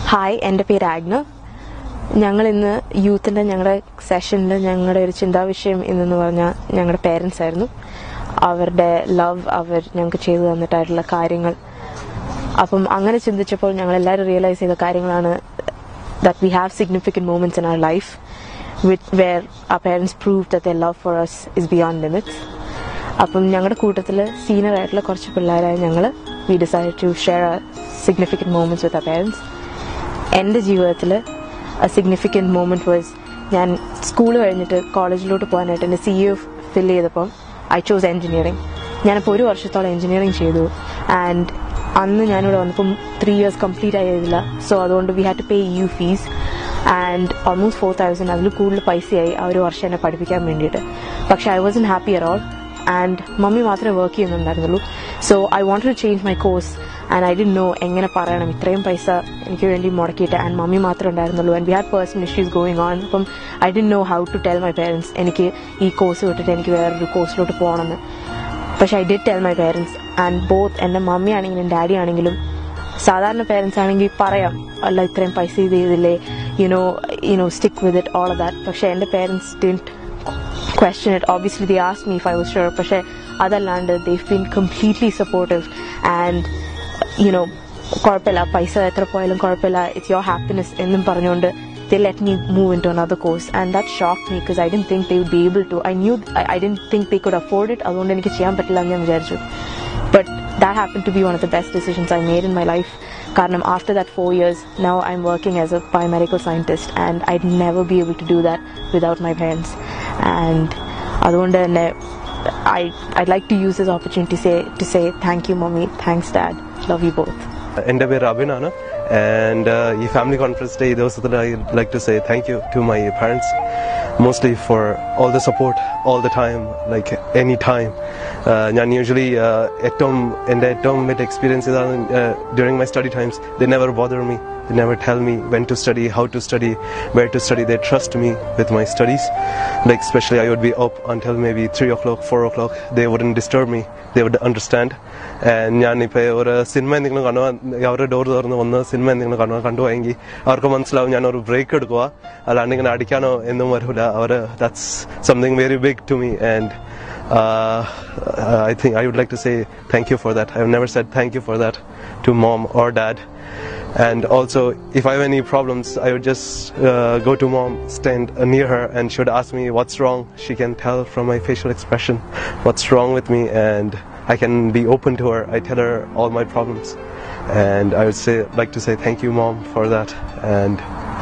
Hi എൻ്റെ പേര് ആഗ്ന ഞങ്ങൾ ഇന്ന് യൂത്തിൻ്റെ ഞങ്ങളുടെ സെഷനിൽ ഞങ്ങളുടെ ഒരു ചിന്താവിഷയം ഇന്നെന്ന് പറഞ്ഞാൽ ഞങ്ങളുടെ പേരൻസ് ആയിരുന്നു അവരുടെ ലവ് അവർ ഞങ്ങൾക്ക് ചെയ്തു തന്നിട്ടായിട്ടുള്ള കാര്യങ്ങൾ അപ്പം അങ്ങനെ ചിന്തിച്ചപ്പോൾ ഞങ്ങൾ എല്ലാവരും റിയലൈസ് ചെയ്ത കാര്യങ്ങളാണ് that we have significant moments in our life with where ആ parents prove that the love for us is beyond limits അപ്പം ഞങ്ങളുടെ കൂട്ടത്തിൽ സീനിയർ ആയിട്ടുള്ള കുറച്ച് പിള്ളേരായ ഞങ്ങൾ we decide to share significant moments with ആ പേരൻസ് എൻ്റെ ജീവിതത്തിൽ സിഗ്നിഫിക്കൻറ്റ് മൂമെൻറ്റ് വാസ് ഞാൻ സ്കൂൾ കഴിഞ്ഞിട്ട് കോളേജിലോട്ട് പോകാനായിട്ട് എൻ്റെ സി എ ഫിൽ ചെയ്തപ്പം ഐ ചോസ് എൻജിനീയറിംഗ് ഞാനിപ്പോൾ ഒരു വർഷത്തോളം എൻജിനീയറിംഗ് ചെയ്തു ആൻഡ് അന്ന് ഞാനിവിടെ വന്നപ്പം ത്രീ ഇയേഴ്സ് കംപ്ലീറ്റ് ആയിരുന്നില്ല സോ അതുകൊണ്ട് we had to pay you fees and almost four thousand അതിൽ കൂടുതൽ പൈസയായി ആ ഒരു വർഷം എന്നെ പഠിപ്പിക്കാൻ വേണ്ടിയിട്ട് പക്ഷേ I was in happy uh all and mummy മാത്രമേ വർക്ക് ചെയ്യുന്നുണ്ടായിരുന്നുള്ളൂ so I want to change my course and I ഡി നോ എങ്ങനെ പറയണം ഇത്രയും പൈസ എനിക്ക് വേണ്ടി മുടക്കിയിട്ട് ആൻഡ് മമ്മി മാത്രമേ ഉണ്ടായിരുന്നുള്ളൂ and we had personal issues going on അപ്പം ഐ ഡി know how to tell my parents എനിക്ക് ഈ കോഴ്സ് വിട്ടിട്ട് എനിക്ക് വേറൊരു കോഴ്സിലോട്ട് പോകണമെന്ന് പക്ഷെ I did tell my parents and both എൻ്റെ മമ്മി ആണെങ്കിലും ഡാഡി ആണെങ്കിലും സാധാരണ പേരൻസ് ആണെങ്കിൽ പറയാം അല്ല ഇത്രയും പൈസ ഇത് ചെയ്തില്ലേ you know you know stick with it all that പക്ഷെ എൻ്റെ parents didn't question it. Obviously, they asked me if I was sure, പക്ഷേ അതല്ലാണ്ട് they've been completely supportive and you know കുഴപ്പമില്ല പൈസ എത്ര പോയാലും കുഴപ്പമില്ല ഇറ്റ്സ് യുവർ ഹാപ്പിനെസ് എന്നും പറഞ്ഞുകൊണ്ട് they let me move into another course and that shocked me because I didn't think they would be able to. I knew I, I didn't think they could afford it. അതുകൊണ്ട് എനിക്ക് ചെയ്യാൻ പറ്റില്ല എന്ന് ഞാൻ വിചാരിച്ചു but that happened to be one of the best decisions I made in my life. കാരണം after that four years, now I'm working as a biomedical scientist and I'd never be able to do that without my parents. And അതുകൊണ്ട് തന്നെ I, I'd like to use this opportunity to say, to say thank you, mommy. Thanks, dad. Love you both. എൻ്റെ പേര് അഭിനാണ് and ഈ family conference day ഈ ദിവസത്തിൽ I like to say thank you to my parents mostly for all the support all the time like any time ഞാൻ usually ഏറ്റവും എൻ്റെ ഏറ്റവും വലിയ എക്സ്പീരിയൻസ് ഇതാണ് during my study times they never bother me They never tell me when to study, how to study, where to study. They trust me with my studies. Like especially I would be up until maybe three o'clock, four o'clock. They wouldn't disturb me. They would understand. And ഞാനിപ്പോൾ ഒരു cinema എന്തെങ്കിലും കാണുക അവരുടെ door തുറന്ന് വന്ന് cinema എന്തെങ്കിലും കാണുക കണ്ടുപോയെങ്കിൽ അവർക്ക് മനസ്സിലാവും ഞാൻ ഒരു ബ്രേക്ക് എടുക്കുക അല്ലാണ്ട് ഇങ്ങനെ അടിക്കാനോ എന്നും വരില്ല അവർ that's something very big to me and uh, I think I would like to say thank you for that. I've never said thank you for that to mom or dad. And also, if I have any problems, I would just uh, go to mom, stand uh, near her, and she would ask me what's wrong. She can tell from my facial expression what's wrong with me, and I can be open to her. I tell her all my problems, and I would say like to say thank you, mom, for that. And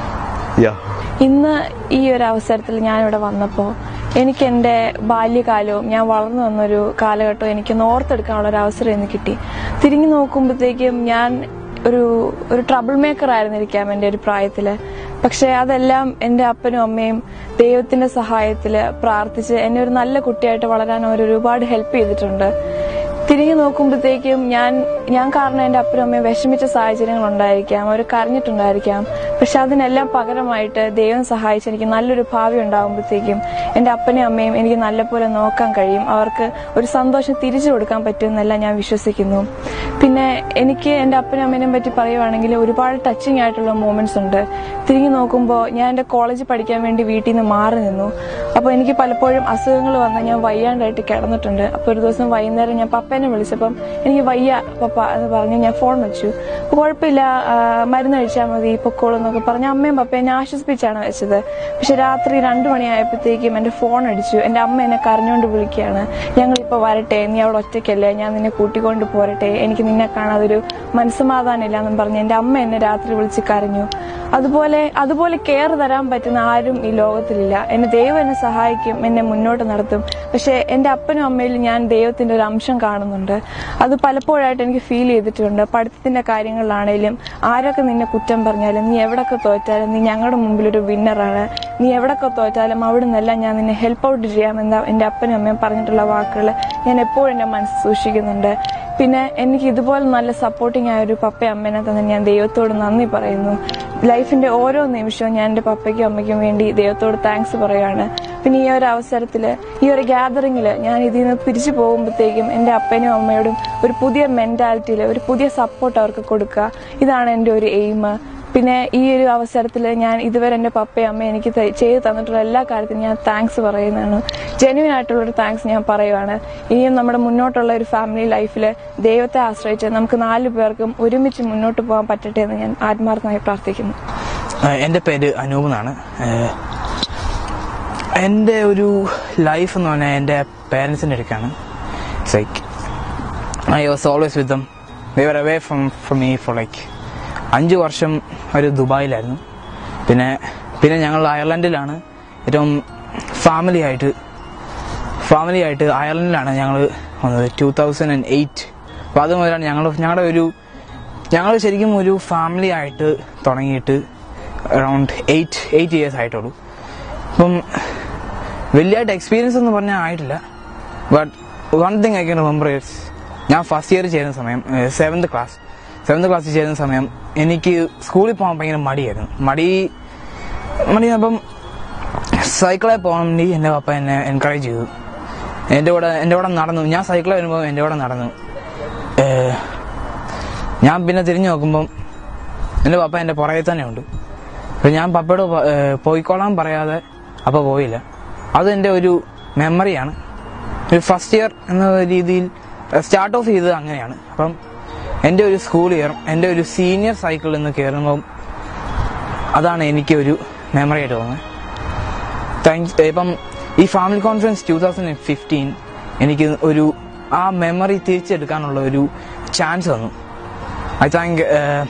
yeah. ഇന്ന് ഈ ഒരു അവസരത്തിൽ ഞാനിവിടെ വന്നപ്പോൾ എനിക്ക് എൻ്റെ ബാല്യകാലവും ഞാൻ വളർന്നു വന്നൊരു കാലഘട്ടവും എനിക്ക് ഓർത്തെടുക്കാനുള്ള ഒരു അവസരം ഇന്ന് കിട്ടി തിരിഞ്ഞു നോക്കുമ്പോഴത്തേക്കും ഞാൻ ഒരു ഒരു ട്രബിൾ മേക്കർ ആയിരുന്നിരിക്കാം എൻ്റെ ഒരു പ്രായത്തില് പക്ഷെ അതെല്ലാം എൻ്റെ അപ്പനും അമ്മയും ദൈവത്തിന്റെ സഹായത്തില് പ്രാർത്ഥിച്ച് എന്നെ ഒരു നല്ല കുട്ടിയായിട്ട് വളരാൻ അവർ ഒരുപാട് ഹെൽപ്പ് ചെയ്തിട്ടുണ്ട് തിരിഞ്ഞു നോക്കുമ്പോഴത്തേക്കും ഞാൻ ഞാൻ കാരണം എൻ്റെ അപ്പനും അമ്മയും വിഷമിച്ച സാഹചര്യങ്ങൾ ഉണ്ടായിരിക്കാം അവർ കരഞ്ഞിട്ടുണ്ടായിരിക്കാം പക്ഷെ അതിനെല്ലാം പകരമായിട്ട് ദൈവം സഹായിച്ച് എനിക്ക് നല്ലൊരു ഭാവി ഉണ്ടാകുമ്പോഴത്തേക്കും എൻ്റെ അപ്പനെയും അമ്മയും എനിക്ക് നല്ലപോലെ നോക്കാൻ കഴിയും അവർക്ക് ഒരു സന്തോഷം തിരിച്ചു കൊടുക്കാൻ പറ്റുമെന്നെല്ലാം ഞാൻ വിശ്വസിക്കുന്നു പിന്നെ എനിക്ക് എൻ്റെ അപ്പനും അമ്മേനെയും പറ്റി പറയുവാണെങ്കിൽ ഒരുപാട് ടച്ചിങ് ആയിട്ടുള്ള മൂമെന്റ്സ് ഉണ്ട് തിരിഞ്ഞു നോക്കുമ്പോൾ ഞാൻ എൻ്റെ കോളേജിൽ പഠിക്കാൻ വേണ്ടി വീട്ടിൽ നിന്ന് മാറി നിന്നു അപ്പോൾ എനിക്ക് പലപ്പോഴും അസുഖങ്ങൾ വന്ന് ഞാൻ വയ്യാണ്ടായിട്ട് കിടന്നിട്ടുണ്ട് അപ്പോൾ ഒരു ദിവസം വൈകുന്നേരം ഞാൻ പപ്പേനെ വിളിച്ചപ്പം എനിക്ക് വയ്യ പപ്പ എന്ന് പറഞ്ഞ് ഞാൻ ഫോൺ വെച്ചു അപ്പോൾ കുഴപ്പമില്ല ആ, മരുന്ന് കഴിച്ചാൽ മതി പൊക്കോളൂ എന്നൊക്കെ പറഞ്ഞ് അമ്മയും പപ്പയും എന്നെ ആശ്വസിപ്പിച്ചാണ് വെച്ചത് പക്ഷെ രാത്രി രണ്ടു മണിയായപ്പോഴത്തേക്കും എൻ്റെ ഫോൺ അടിച്ചു എൻ്റെ അമ്മ എന്നെ കരഞ്ഞുകൊണ്ട് വിളിക്കുകയാണ് ഞങ്ങളിപ്പോൾ വരട്ടെ നീ അവിടെ ഒറ്റയ്ക്കല്ലേ ഞാൻ നിന്നെ കൂട്ടിക്കൊണ്ട് പോരട്ടെ എനിക്ക് നിന്നെ കാണാതെ ഒരു മനസ്സമാധാനം ഇല്ല എന്നും പറഞ്ഞ് എൻ്റെ അമ്മ എന്നെ രാത്രി വിളിച്ച് കരഞ്ഞു അതുപോലെ അതുപോലെ കെയർ തരാൻ പറ്റുന്ന ആരും ഈ ലോകത്തിലില്ല എന്നെ ദൈവം എന്നെ സഹായിക്കും എന്നെ മുന്നോട്ട് നടത്തും പക്ഷെ എൻ്റെ അപ്പനും അമ്മയിലും ഞാൻ ദൈവത്തിന്റെ ഒരു അംശം കാണുന്നുണ്ട് അത് പലപ്പോഴായിട്ട് എനിക്ക് ഫീൽ ചെയ്തിട്ടുണ്ട് പഠിത്തത്തിന്റെ കാര്യങ്ങളിലാണേലും ആരൊക്കെ നിന്നെ കുറ്റം പറഞ്ഞാലും നീ എവിടൊക്കെ തോറ്റാലും നീ ഞങ്ങളുടെ മുമ്പിൽ ഒരു വിന്നറാണ് നീ എവിടൊക്കെ തോറ്റാലും അവിടെ നിന്നെല്ലാം ഞാൻ നിന്നെ ഹെൽപ്പ് ഔട്ട് ചെയ്യാമെന്ന് എൻ്റെ അപ്പനും അമ്മയും പറഞ്ഞിട്ടുള്ള വാക്കുകൾ ഞാൻ എപ്പോഴും എൻ്റെ മനസ്സിൽ സൂക്ഷിക്കുന്നുണ്ട് പിന്നെ എനിക്ക് ഇതുപോലെ നല്ല സപ്പോർട്ടിംഗ് ആയ ഒരു പപ്പയും അമ്മേനെ തന്നെ ഞാൻ ദൈവത്തോട് നന്ദി പറയുന്നു ലൈഫിന്റെ ഓരോ നിമിഷവും ഞാൻ എൻ്റെ പപ്പയ്ക്കും അമ്മയ്ക്കും വേണ്ടി ദൈവത്തോട് താങ്ക്സ് പറയുകയാണ് പിന്നെ ഈ ഒരു അവസരത്തിൽ ഈ ഒരു ഗ്യാതറിങ്ങിൽ ഞാൻ ഇതിൽ നിന്ന് തിരിച്ചു പോകുമ്പോഴത്തേക്കും എൻ്റെ അപ്പനും അമ്മയോടും ഒരു പുതിയ മെന്റാലിറ്റിയിൽ ഒരു പുതിയ സപ്പോർട്ട് അവർക്ക് കൊടുക്കുക ഇതാണ് എൻ്റെ ഒരു എയിം പിന്നെ ഈ ഒരു അവസരത്തിൽ ഞാൻ ഇതുവരെ എൻ്റെ പപ്പയും അമ്മയും എനിക്ക് ത- ചെയ്തു തന്നിട്ടുള്ള എല്ലാ കാര്യത്തിനും ഞാൻ താങ്ക്സ് പറയുന്നതാണ് ജെന്യൂൻ ആയിട്ടുള്ളൊരു താങ്ക്സ് ഞാൻ പറയുവാണ് ഇനിയും നമ്മുടെ മുന്നോട്ടുള്ള ഒരു ഫാമിലി ലൈഫിൽ ദൈവത്തെ ആശ്രയിച്ച് നമുക്ക് നാല് പേർക്കും ഒരുമിച്ച് മുന്നോട്ട് പോകാൻ പറ്റട്ടെ എന്ന് ഞാൻ ആത്മാർത്ഥമായി പ്രാർത്ഥിക്കുന്നു ഏഹ് എൻ്റെ പേര് അനൂപ് എന്നാണ് ഏഹ് എൻ്റെ ഒരു ലൈഫ് എന്ന് പറഞ്ഞാൽ എൻ്റെ പേരൻസിൻ്റെ അടുക്കാണ് like I was always with them they were away from from me for like അഞ്ച് വർഷം ഒരു ദുബായിലായിരുന്നു പിന്നെ പിന്നെ ഞങ്ങൾ അയർലൻഡിലാണ് ഏറ്റവും ഫാമിലി ആയിട്ട് ഫാമിലി ആയിട്ട് അയർലൻഡിലാണ് ഞങ്ങൾ വന്നത് ടൂ തൗസൻഡ് ആൻഡ് എയ്റ്റ് അപ്പോൾ അത് മുതലാണ് ഞങ്ങൾ ഞങ്ങളുടെ ഒരു ഞങ്ങൾ ശരിക്കും ഒരു ഫാമിലി ആയിട്ട് തുടങ്ങിയിട്ട് അറൗണ്ട് എയ്റ്റ് എയ്റ്റ് ഇയേഴ്സ് ആയിട്ടുള്ളൂ അപ്പം വലിയതായിട്ട് എക്സ്പീരിയൻസ് എന്ന് പറഞ്ഞാൽ ആയിട്ടില്ല but one thing I can remember it's ഞാൻ ഫസ്റ്റ് ഇയർ ചെയ്യുന്ന സമയം സെവൻത് ക്ലാസ് സെവൻത് ക്ലാസ്സിൽ ചെയ്യുന്ന സമയം എനിക്ക് സ്കൂളിൽ പോകാൻ ഭയങ്കര മടിയായിരുന്നു മടി മടി അപ്പം സൈക്കിളിൽ പോകാൻ വേണ്ടി എൻ്റെ പപ്പ എന്നെ എൻകറേജ് ചെയ്തു എൻ്റെ കൂടെ എൻ്റെ കൂടെ നടന്നു ഞാൻ സൈക്കിളിൽ വരുമ്പോൾ എൻ്റെ കൂടെ നടന്നു ഏഹ്, ഞാൻ പിന്നെ തിരിഞ്ഞു നോക്കുമ്പം എൻ്റെ പപ്പ എൻ്റെ പുറകെ തന്നെ ഉണ്ട് അപ്പോൾ ഞാൻ പപ്പയോട് പ- ഏഹ്, പോയിക്കോളാൻ പറയാതെ അപ്പോൾ പോയില്ല അത് എൻ്റെ ഒരു മെമ്മറിയാണ് ഒരു ഫസ്റ്റ് ഇയർ എന്ന രീതിയിൽ സ്റ്റാർട്ട് ഓഫ് ചെയ്തത് അങ്ങനെയാണ് അപ്പം എൻ്റെ ഒരു സ്കൂൾ ഇയർ എൻ്റെ ഒരു സീനിയർ സൈക്കിളിൽ നിന്ന് കയറുമ്പം അതാണ് എനിക്ക് ഒരു മെമ്മറി ആയിട്ട് തോന്നുന്നത് താങ്ക്സ് ഇപ്പം ഈ family conference two thousand fifteen എനിക്ക് ഒരു ആ മെമ്മറി തിരിച്ചെടുക്കാനുള്ള ഒരു ചാൻസ് തന്നു I thank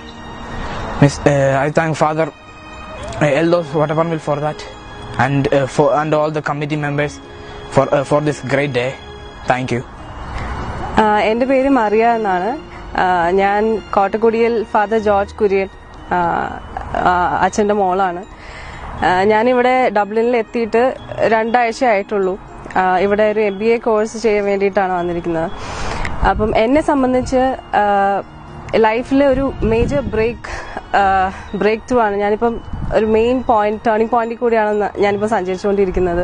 miss I thank father Eldhose Vattaparambil for that and for and all the committee members for for this great day thank you ആ, എൻ്റെ പേര് മറിയ എന്നാണ് ആ, ഞാൻ കോട്ടക്കുടിയിൽ ഫാദർ ജോർജ് കുര്യൻ ആ, ആ, അച്ഛൻ്റെ മോളാണ് ആ, ഞാനിവിടെ ഡബ്ലിനിൽ എത്തിയിട്ട് രണ്ടാഴ്ച ആയിട്ടുള്ളൂ ആ, ഇവിടെ ഒരു എം ബി എ കോഴ്സ് ചെയ്യാൻ വേണ്ടിയിട്ടാണ് വന്നിരിക്കുന്നത് അപ്പം എന്നെ സംബന്ധിച്ച് ലൈഫിലെ ഒരു മേജർ ബ്രേക്ക് ബ്രേക്ക് ത്രൂ ആണ് ഞാനിപ്പം ഒരു മെയിൻ പോയിന്റ് ടേണിംഗ് പോയിന്റിൽ കൂടിയാണ് ന- ഞാനിപ്പോൾ സഞ്ചരിച്ചുകൊണ്ടിരിക്കുന്നത്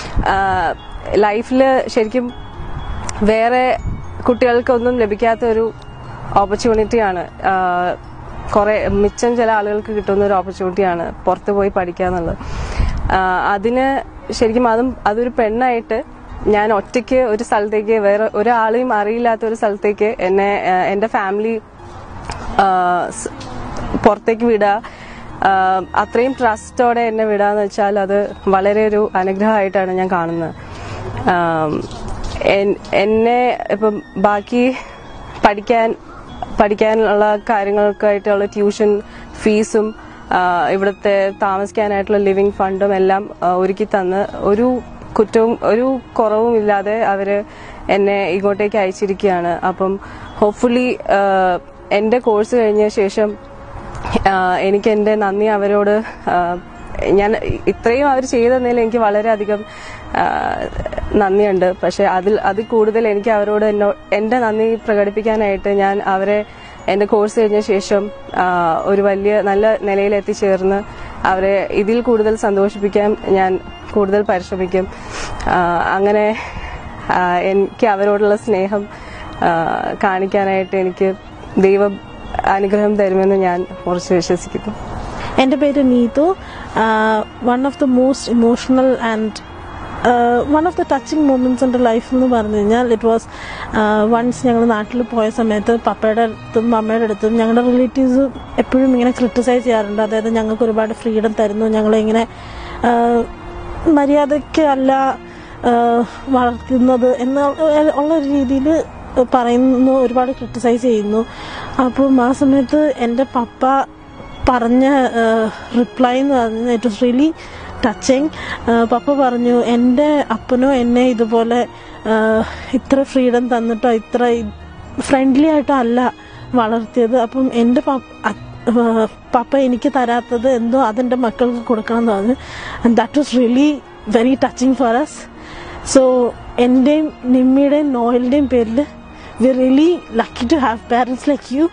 ലൈഫിൽ ശരിക്കും വേറെ കുട്ടികൾക്കൊന്നും ലഭിക്കാത്ത ഒരു ഓപ്പർച്യൂണിറ്റിയാണ് കുറെ മിച്ചം ചില ആളുകൾക്ക് കിട്ടുന്ന ഒരു ഓപ്പർച്യൂണിറ്റിയാണ് പുറത്ത് പോയി പഠിക്കുക എന്നുള്ളത് ആ, അതിന് ശരിക്കും അതും അതൊരു പെണ്ണായിട്ട് ഞാൻ ഒറ്റയ്ക്ക് ഒരു സ്ഥലത്തേക്ക് വേറെ ഒരാളെയും അറിയില്ലാത്ത ഒരു സ്ഥലത്തേക്ക് എന്നെ ആ, എൻ്റെ ഫാമിലി സ് പുറത്തേക്ക് വിടുക ആ, അത്രയും ട്രസ്റ്റോടെ എന്നെ വിടാന്ന് വെച്ചാൽ അത് വളരെ ഒരു അനുഗ്രഹമായിട്ടാണ് ഞാൻ കാണുന്നത് ആം, എൻ- എന്നെ ഇപ്പം ബാക്കി പഠിക്കാൻ പഠിക്കാനുള്ള കാര്യങ്ങൾക്കായിട്ടുള്ള ട്യൂഷൻ ഫീസും ആ, ഇവിടുത്തെ താമസിക്കാനായിട്ടുള്ള ലിവിങ് ഫണ്ടും എല്ലാം ആ, ഒരുക്കി തന്ന് ഒരു കുറ്റവും ഒരു കുറവും ഇല്ലാതെ അവര് എന്നെ ഇങ്ങോട്ടേക്ക് അയച്ചിരിക്കുകയാണ് അപ്പം ഹോപ്പ്ഫുള്ളി എന്റെ കോഴ്സ് കഴിഞ്ഞ ശേഷം ആ, എനിക്ക് എന്റെ നന്ദി അവരോട് ആ, ഞാൻ ഇത്രയും അവർ ചെയ്തതിൽ എനിക്ക് വളരെയധികം ആ, നന്ദിയുണ്ട് പക്ഷെ അതിൽ അതിൽ കൂടുതൽ എനിക്ക് അവരോട് എന്നോ എന്റെ നന്ദി പ്രകടിപ്പിക്കാനായിട്ട് ഞാൻ അവരെ എന്റെ കോഴ്സ് കഴിഞ്ഞ ശേഷം ആ, ഒരു വലിയ നല്ല നിലയിൽ എത്തിച്ചേർന്ന് അവരെ ഇതിൽ കൂടുതൽ സന്തോഷിപ്പിക്കാൻ ഞാൻ കൂടുതൽ പരിശ്രമിക്കും ആ, അങ്ങനെ ആ, എനിക്ക് അവരോടുള്ള സ്നേഹം ആ, കാണിക്കാനായിട്ട് എനിക്ക് ദൈവം അനുഗ്രഹം തരുമെന്ന് ഞാൻ ഉറച്ചു വിശ്വസിക്കുന്നു എൻ്റെ പേര് Neethu one of the most emotional and one of the touching moments എൻ്റെ ലൈഫ് എന്ന് പറഞ്ഞു കഴിഞ്ഞാൽ ഇറ്റ് വാസ് വൺസ് ഞങ്ങൾ നാട്ടിൽ പോയ സമയത്ത് പപ്പയുടെ അടുത്തും അമ്മയുടെ അടുത്തും ഞങ്ങളുടെ റിലേറ്റീവ്സ് എപ്പോഴും ഇങ്ങനെ ക്രിട്ടിസൈസ് ചെയ്യാറുണ്ട് അതായത് ഞങ്ങൾക്ക് ഒരുപാട് ഫ്രീഡം തരുന്നു ഞങ്ങളിങ്ങനെ ആഹ്, മര്യാദയ്ക്ക് അല്ല ആഹ്, വളർത്തുന്നത് എന്ന ഉള്ള ഒരു രീതിയിൽ പറയുന്നു ഒരുപാട് ക്രിട്ടിസൈസ് ചെയ്യുന്നു അപ്പം ആ സമയത്ത് എൻ്റെ പപ്പ പറഞ്ഞ റിപ്ലൈ എന്ന് പറഞ്ഞാൽ ഇറ്റ് വാസ് റിയലി ടച്ചിങ് പപ്പ പറഞ്ഞു എൻ്റെ അപ്പനോ എന്നെ ഇതുപോലെ ആ, ഇത്ര ഫ്രീഡം തന്നിട്ടോ ഇത്ര ഫ്രണ്ട്ലി ആയിട്ടോ അല്ല വളർത്തിയത് അപ്പം എൻ്റെ പപ്പ അ- ആ, പപ്പ എനിക്ക് തരാത്തത് എന്തോ അതെൻ്റെ മക്കൾക്ക് കൊടുക്കണം എന്ന് പറഞ്ഞു and that was really very touching for us so എൻ്റെയും നിമ്മിയുടെയും നോയലിൻ്റെയും പേരിൽ we really lucky to have parents like you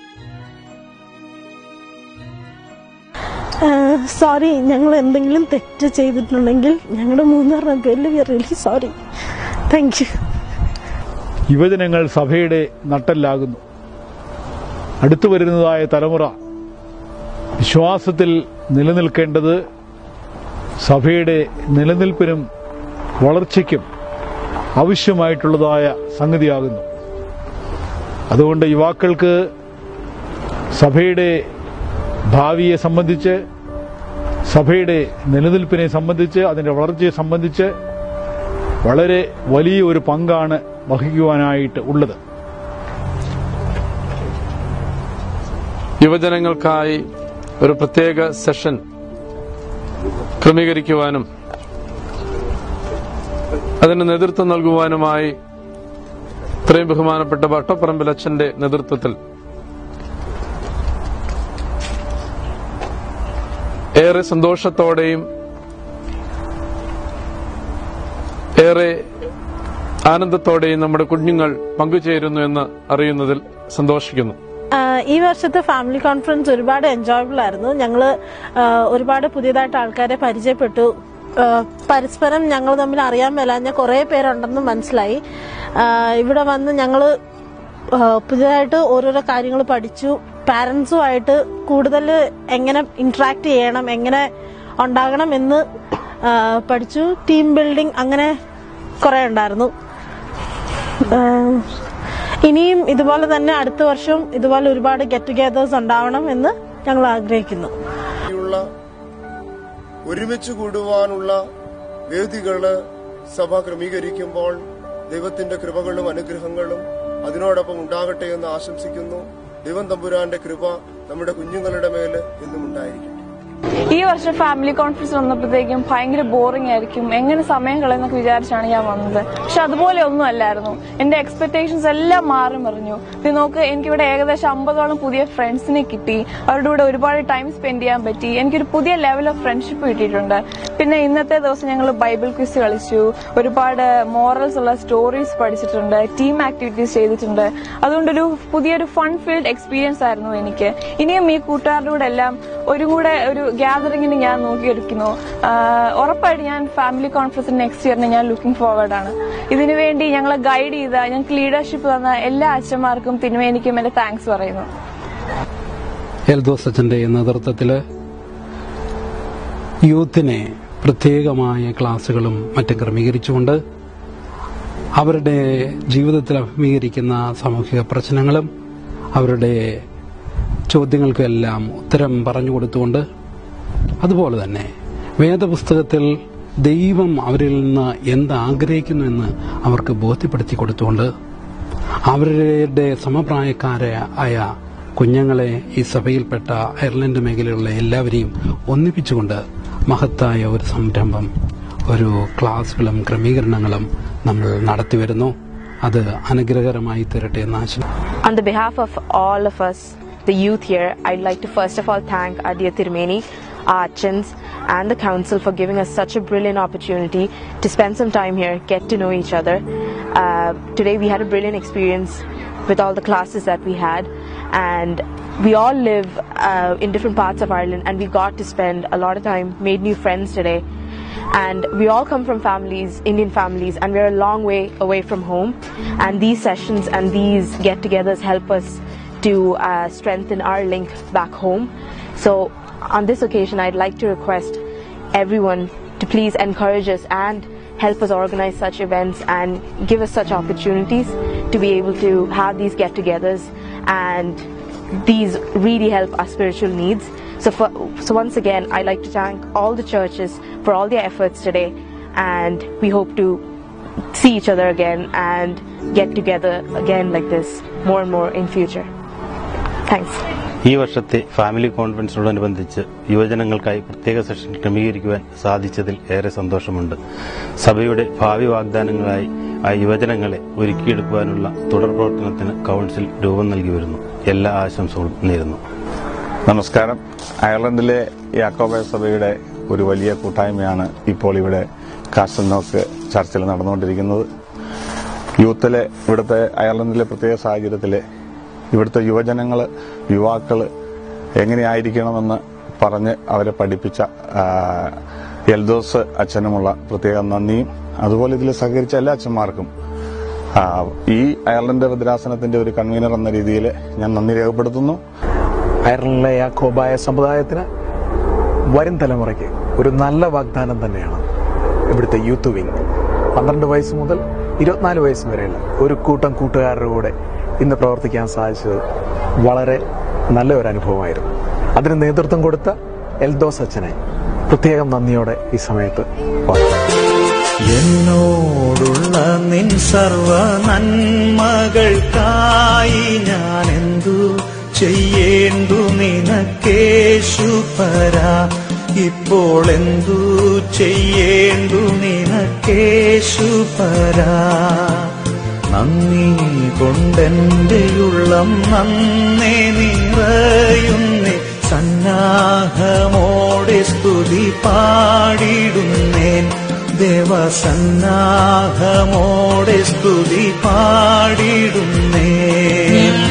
sorry ഞങ്ങൾ എന്തെങ്കിലും തെറ്റ് ചെയ്തിട്ടുണ്ടെങ്കിൽ ഞങ്ങളുടെ മൂന്നാറിന് പേരിൽ we really sorry thank you യുവജനങ്ങൾ സഭയുടെ നട്ടെല്ലാകുന്നു അടുത്തു വരുന്നതായ തലമുറ വിശ്വാസത്തിൽ നിലനിൽക്കേണ്ടത് സഭയുടെ നിലനിൽപ്പിനും വളർച്ചയ്ക്കും ആവശ്യമായിട്ടുള്ളതായ സംഗതിയാകുന്നു അതുകൊണ്ട് യുവാക്കൾക്ക് സഭയുടെ ഭാവിയെ സംബന്ധിച്ച് സഭയുടെ നിലനിൽപ്പിനെ സംബന്ധിച്ച് അതിന്റെ വളർച്ചയെ സംബന്ധിച്ച് വളരെ വലിയ ഒരു പങ്കാണ് വഹിക്കുവാനായിട്ട് ഉള്ളത് യുവജനങ്ങൾക്കായി ഒരു പ്രത്യേക സെഷൻ ക്രമീകരിക്കുവാനും അതിന് നേതൃത്വം നൽകുവാനുമായി ഇത്രയും ബഹുമാനപ്പെട്ട വട്ടപ്പറമ്പിൽ അച്ഛന്റെ നേതൃത്വത്തിൽ ഏറെ സന്തോഷത്തോടെയും ഏറെ ആനന്ദത്തോടെയും നമ്മുടെ കുഞ്ഞുങ്ങൾ പങ്കുചേരുന്നു എന്ന് അറിയുന്നതിൽ സന്തോഷിക്കുന്നു ആഹ് ഈ വർഷത്തെ ഫാമിലി കോൺഫറൻസ് ഒരുപാട് എൻജോയബിൾ ആയിരുന്നു ഞങ്ങള് ആഹ് ഒരുപാട് പുതിയതായിട്ട് ആൾക്കാരെ പരിചയപ്പെട്ടു ആഹ് പരസ്പരം ഞങ്ങൾ തമ്മിൽ അറിയാൻ മേലാഞ്ഞ കുറെ പേരുണ്ടെന്ന് മനസ്സിലായി ആഹ് ഇവിടെ വന്ന് ഞങ്ങള് ആഹ് പുതിയതായിട്ട് ഓരോരോ കാര്യങ്ങൾ പഠിച്ചു പാരന്റ്സുമായിട്ട് കൂടുതൽ എങ്ങനെ ഇന്ററാക്ട് ചെയ്യണം എങ്ങനെ ഉണ്ടാകണം എന്ന് ആഹ് പഠിച്ചു ടീം ബിൽഡിംഗ് അങ്ങനെ കുറെ ഉണ്ടായിരുന്നു ആഹ് ഇനിയും ഇതുപോലെ തന്നെ അടുത്ത വർഷം ഇതുപോലെ ഒരുപാട് ഗെറ്റ് ടുഗദേഴ്സ് ഉണ്ടാവണം എന്ന് ഞങ്ങൾ ആഗ്രഹിക്കുന്നു ഉള്ള ഒരുമിച്ച് കൂടുവാനുള്ള വേദികള് സഭ ക്രമീകരിക്കുമ്പോൾ ദൈവത്തിന്റെ കൃപകളും അനുഗ്രഹങ്ങളും അതിനോടൊപ്പം ഉണ്ടാകട്ടെ എന്ന് ആശംസിക്കുന്നു ദൈവം തമ്പുരാന്റെ കൃപ നമ്മുടെ കുഞ്ഞുങ്ങളുടെ മേല് എന്നും ഉണ്ടായിരിക്കും ഈ വർഷം ഫാമിലി കോൺഫറൻസ് വന്നപ്പോഴത്തേക്കും ഭയങ്കര ബോറിംഗ് ആയിരിക്കും എങ്ങനെ സമയം കളയുന്നൊക്കെ വിചാരിച്ചാണ് ഞാൻ വന്നത് പക്ഷെ അതുപോലെ ഒന്നും അല്ലായിരുന്നു എന്റെ എക്സ്പെക്ടേഷൻസ് എല്ലാം മാറി മറിഞ്ഞു ഇത് നോക്ക് എനിക്കിവിടെ ഏകദേശം അമ്പതോളം പുതിയ ഫ്രണ്ട്സിനെ കിട്ടി അവരുടെ കൂടെ ഒരുപാട് ടൈം സ്പെൻഡ് ചെയ്യാൻ പറ്റി എനിക്കൊരു പുതിയ ലെവൽ ഓഫ് ഫ്രണ്ട്ഷിപ്പ് കിട്ടിയിട്ടുണ്ട് പിന്നെ ഇന്നത്തെ ദിവസം ഞങ്ങൾ ബൈബിൾ ക്വിസ് കളിച്ചു ഒരുപാട് മോറൽസ് ഉള്ള സ്റ്റോറീസ് പഠിച്ചിട്ടുണ്ട് ടീം ആക്ടിവിറ്റീസ് ചെയ്തിട്ടുണ്ട് അതുകൊണ്ടൊരു പുതിയൊരു ഫൺ ഫീൽഡ് എക്സ്പീരിയൻസ് ആയിരുന്നു എനിക്ക് ഇനിയും ഈ കൂട്ടുകാരുടെ കൂടെ എല്ലാം ഒരു കൂടെ ഒരു ഗ്യാതറിങ്ങിന് ഞാൻ നോക്കിയെടുക്കുന്നു ആഹ് ഉറപ്പായിട്ട് ഞാൻ ഫാമിലി കോൺഫറൻസ് നെക്സ്റ്റ് ഇയറിന് ഞാൻ ലുക്കിംഗ് ഫോർവേഡ് ആണ് ഇതിനു വേണ്ടി ഞങ്ങളെ ഗൈഡ് ചെയ്ത ഞങ്ങൾക്ക് ലീഡർഷിപ്പ് തന്ന എല്ലാ അച്ഛന്മാർക്കും തിരുമേനിക്കും എന്റെ താങ്ക്സ് പറയുന്നു എൽദോസ് അച്ഛന്റെ നേതൃത്വത്തിൽ യൂത്തിനെ പ്രത്യേകമായ ക്ലാസുകളും മറ്റും ക്രമീകരിച്ചുകൊണ്ട് അവരുടെ ജീവിതത്തിൽ അഭിമുഖീകരിക്കുന്ന സാമൂഹിക പ്രശ്നങ്ങളും അവരുടെ ചോദ്യങ്ങൾക്കെല്ലാം ഉത്തരം പറഞ്ഞു കൊടുത്തുകൊണ്ട് അതുപോലെ തന്നെ വേദപുസ്തകത്തിൽ ദൈവം അവരിൽ നിന്ന് എന്ത് ആഗ്രഹിക്കുന്നു എന്ന് അവർക്ക് ബോധ്യപ്പെടുത്തി കൊടുത്തുകൊണ്ട് അവരുടെ സമപ്രായക്കാരായ കുഞ്ഞുങ്ങളെ ഈ സഭയിൽപ്പെട്ട അയർലൻഡ് മേഖലയിലുള്ള എല്ലാവരെയും ഒന്നിപ്പിച്ചുകൊണ്ട് മഹത്തായ ഒരു സംരംഭം ഒരു ക്ലാസുകളും ക്രമീകരണങ്ങളും നമ്മൾ നടത്തിവരുന്നു അത് അനുഗ്രഹകരമായി തീരട്ടെ എന്ന് ആശം On the behalf of all of us, the youth here, I'd like to first of all thank Adia Tirmeni, our chins, and the council for giving us such a brilliant opportunity to spend some time here, get to know each other. Uh, today we had a brilliant experience with all the classes that we had, and we all live uh, in different parts of Ireland, and we got to spend a lot of time, made new friends today and we all come from families, Indian families, and we're a long way away from home. And these sessions and these get-togethers help us to uh, strengthen our link back home. So, on this occasion, I'd like to request everyone to please encourage us and help us organize such events and give us such opportunities to be able to have these get-togethers and these really help our spiritual needs. So, for, so once again, I'd like to thank all the churches for all their efforts today, and we hope to see each other again and get together again like this more and more in future. Thanks. ഈ വർഷത്തെ family കോൺഫറൻസിനോടനുബന്ധിച്ച് യുവജനങ്ങൾക്കായി പ്രത്യേക session ക്രമീകരിക്കുവാൻ സാധിച്ചതിൽ ഏറെ സന്തോഷമുണ്ട് സഭയുടെ ഭാവി വാഗ്ദാനങ്ങളായി ആ യുവജനങ്ങളെ ഒരുക്കിയെടുക്കുവാനുള്ള തുടർ പ്രവർത്തനത്തിന് കൗൺസിൽ രൂപം നൽകി വരുന്നു എല്ലാ ആശംസകളും നേരുന്നു നമസ്കാരം അയർലൻഡിലെ യാക്കോബായ സഭയുടെ ഒരു വലിയ കൂട്ടായ്മയാണ് ഇപ്പോൾ ഇവിടെ കാസ്റ്റൽ നോക്ക് ചർച്ചിൽ നടന്നുകൊണ്ടിരിക്കുന്നത് യൂത്തിലെ ഇവിടുത്തെ അയർലൻഡിലെ പ്രത്യേക സാഹചര്യത്തിലെ ഇവിടുത്തെ യുവജനങ്ങൾ യുവാക്കൾ എങ്ങനെയായിരിക്കണമെന്ന് പറഞ്ഞ് അവരെ പഠിപ്പിച്ച ആ, എൽദോസ് അച്ഛനുമുള്ള പ്രത്യേക നന്ദിയും അതുപോലെ ഇതിൽ സഹകരിച്ച എല്ലാ അച്ഛന്മാർക്കും ആ, ഈ അയർലൻഡ് ഭദ്രാസനത്തിന്റെ ഒരു കൺവീനർ എന്ന രീതിയിൽ ഞാൻ നന്ദി രേഖപ്പെടുത്തുന്നു അയർലൻഡിലെ യാക്കോബായ സമുദായത്തിന് വരും തലമുറയ്ക്ക് ഒരു നല്ല വാഗ്ദാനം തന്നെയാണ് ഇവിടുത്തെ യൂത്ത് വിങ് പന്ത്രണ്ട് വയസ്സ് മുതൽ ഇരുപത്തിനാല് വയസ്സ് വരെയുള്ള ഒരു കൂട്ടം കൂട്ടുകാരുടെ കൂടെ ഇന്ന് പ്രവർത്തിക്കാൻ സാധിച്ചത് വളരെ നല്ല ഒരു അനുഭവമായിരുന്നു അതിന് നേതൃത്വം കൊടുത്ത എൽദോസ് അച്ഛനെ പ്രത്യേകം നന്ദിയോടെ ഈ സമയത്ത് ഓർക്കുന്നു എന്നോടുള്ള നിൻ സർവ നന്മകൾക്കായി ഞാൻ എന്തു ചെയ്യേണ്ടു നിനക്കേശു പരാ ഇപ്പോൾ എന്തു ചെയ്യേണ്ടു നിനക്കേശു പരാ നന്ദി കൊണ്ടെന്റെ ഉള്ളം നന്നേ നിറയുന്നേ സന്നാഹമോടെ സ്തുതി പാടിടുന്നേൻ ദേവസന്നാഹമോടെ സ്തുതി പാടിടുന്നേ